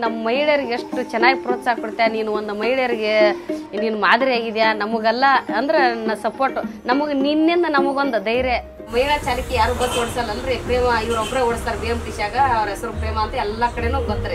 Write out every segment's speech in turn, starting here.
ಮಹಿಳೆಯರಿಗೆ ಎಷ್ಟು ಚೆನ್ನಾಗಿ ಪ್ರೋತ್ಸಾಹ ಕೊಡ್ತೀಯ ನೀನು ಒಂದು ಮಹಿಳೆಯರಿಗೆ ನೀನು ಮಾದರಿ ಆಗಿದ್ಯಾ ನಮಗೆಲ್ಲ ಅಂದ್ರೆ ಸಪೋರ್ಟ್ ನಮಗೆ ನಿನ್ನಿಂದ ನಮಗೊಂದು ಧೈರ್ಯ ಮಹಿಳಾ ಚಾಲಕಿ ಯಾರು ಬಸ್ ಓಡಿಸಲ್ಲ ಅಲ್ರಿ ಪ್ರೇಮ ಇವ್ರೊಬ್ಬರೇ ಓಡಿಸ್ತಾರೆ ಬಿ ಎಂ ಟಿ ಶಾಗ ಅವ್ರ ಹೆಸರು ಪ್ರೇಮ ಅಂತ ಎಲ್ಲ ಕಡೆನೂ ಗೊತ್ತರಿ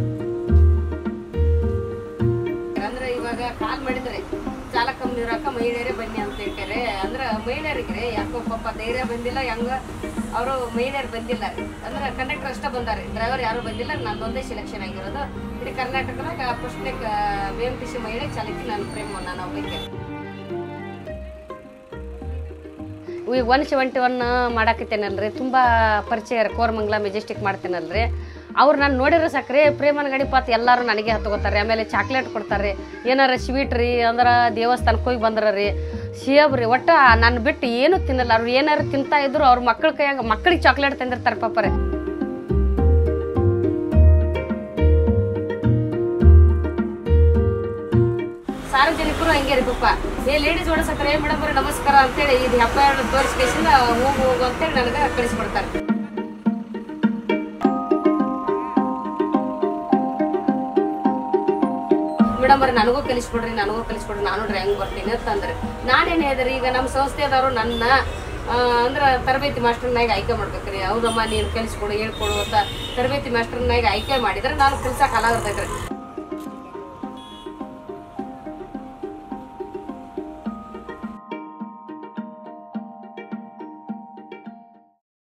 ಅಂದ್ರೆ ಇವಾಗ ಕಾಲ್ ಮಾಡಿದ್ರೆ ಚಾಲಕ ಇರಾಕ ಮಹಿಳೆಯರೇ ಬನ್ನಿ ಅಂತ ಹೇಳ್ತಾರೆ ಅಂದ್ರೆ ಮಹಿಳೆಯರಿಗೆ ಯಾಕೋ ಪಾಪ ಧೈರ್ಯ ಬಂದಿಲ್ಲ ಹೆಂಗ ಅವರು ಮಹಿಳೆಯರು ಬಂದಿಲ್ಲ ರೀ ಅಂದ್ರೆ ಕಂಡಕ್ಟರ್ ಅಷ್ಟೇ ಬಂದಾರೆ ಡ್ರೈವರ್ ಯಾರು ಬಂದಿಲ್ಲ ನಂದೊಂದೇ ಸೆಲೆಕ್ಷನ್ ಆಗಿರೋದು ಇಡೀ ಕರ್ನಾಟಕದಾಗ ಫಸ್ಟ್ನೇ ಬಿ ಎಂ ಟಿ ಸಿ ಮಹಿಳೆ ಚಾಲಕಿ ನಾನು ಪ್ರೇಮ ನಾನು ಒಬ್ಬಕ್ಕೆ ಈಗ ಒನ್ ಸೆವೆಂಟಿ ಒನ್ ಮಾಡಾಕತ್ತೇನಲ್ರಿ ತುಂಬ ಪರಿಚಯ ಕೋರಮಂಗ್ಲ ಮೆಜೆಸ್ಟಿಕ್ ಮಾಡ್ತೇನಲ್ರಿ ಅವ್ರು ನಾನು ನೋಡಿರೋ ಸಾಕ್ರಿ ಪ್ರೇಮನ ಗಡಿ ಪಾತ್ ಎಲ್ಲರೂ ನನಗೆ ಹತ್ಕೋತಾರೆ ಆಮೇಲೆ ಚಾಕ್ಲೇಟ್ ಕೊಡ್ತಾರೆ ಏನಾರ ಸ್ವೀಟ್ ರೀ ಅಂದ್ರೆ ದೇವಸ್ಥಾನಕ್ಕೆ ಹೋಗಿ ಬಂದ್ರ ರೀ ಸೇಬ್ ರೀ ಒಟ್ಟು ನಾನು ಬಿಟ್ಟು ಏನೂ ತಿನ್ನಲ್ಲ ಅವ್ರು ಏನಾರು ತಿಂತಾ ಇದ್ರು ಅವ್ರ ಮಕ್ಕಳ ಕೈಯಾಗ ಮಕ್ಕಳಿಗೆ ಚಾಕ್ಲೇಟ್ ತಂದಿರ್ತಾರೆ ಪಾಪರೆ ಸಾರ್ವಜನಿಕರು ಹಂಗೆ ರೀ ಪಾಪ ಏ ಲೇಡೀಸ್ ಓಡಿಸಕ್ರೆ ಮೇಡಮ್ ಅವ್ರೆ ನಮಸ್ಕಾರ ಅಂತೇಳಿ ಇದು ಹಬ್ಬ ತೋರಿಸ್ಕೇಸಿಂದ ಹೋಗು ಹೋಗು ಅಂತೇಳಿ ನನಗೆ ಕಳಿಸ್ಬಿಡ್ತಾರೆ ಮೇಡಮ್ ಅವ್ರೆ ನನಗೂ ಕಲಿಸ್ಕೊಡ್ರಿ ನನಗೂ ಕಲಿಸ್ಕೊಡ್ರಿ ನಾನು ಡ್ರಾಯಿಂಗ್ ಬರ್ತೀನಿ ಅಂತಂದ್ರೆ ನಾನೇನು ಹೇಳಿದ್ರಿ ಈಗ ನಮ್ಮ ಸಂಸ್ಥೆದವರು ನನ್ನ ಆ, ಅಂದ್ರ ತರಬೇತಿ ಮಾಸ್ಟರ್ನಾಗ ಆಯ್ಕೆ ಮಾಡ್ಬೇಕ್ರಿ ಹೌದಮ್ಮ ನೀನು ಕಲಿಸ್ಕೊಡು ಹೇಳ್ಕೊಡು ಅಂತ ತರಬೇತಿ ಮಾಸ್ಟರ್ನಾಗ ಆಯ್ಕೆ ಮಾಡಿದ್ರೆ ನಾನು ಕಲ್ಸಕ್ಕೆ ಅಲಾಗಿರ್ತೈತ್ರಿ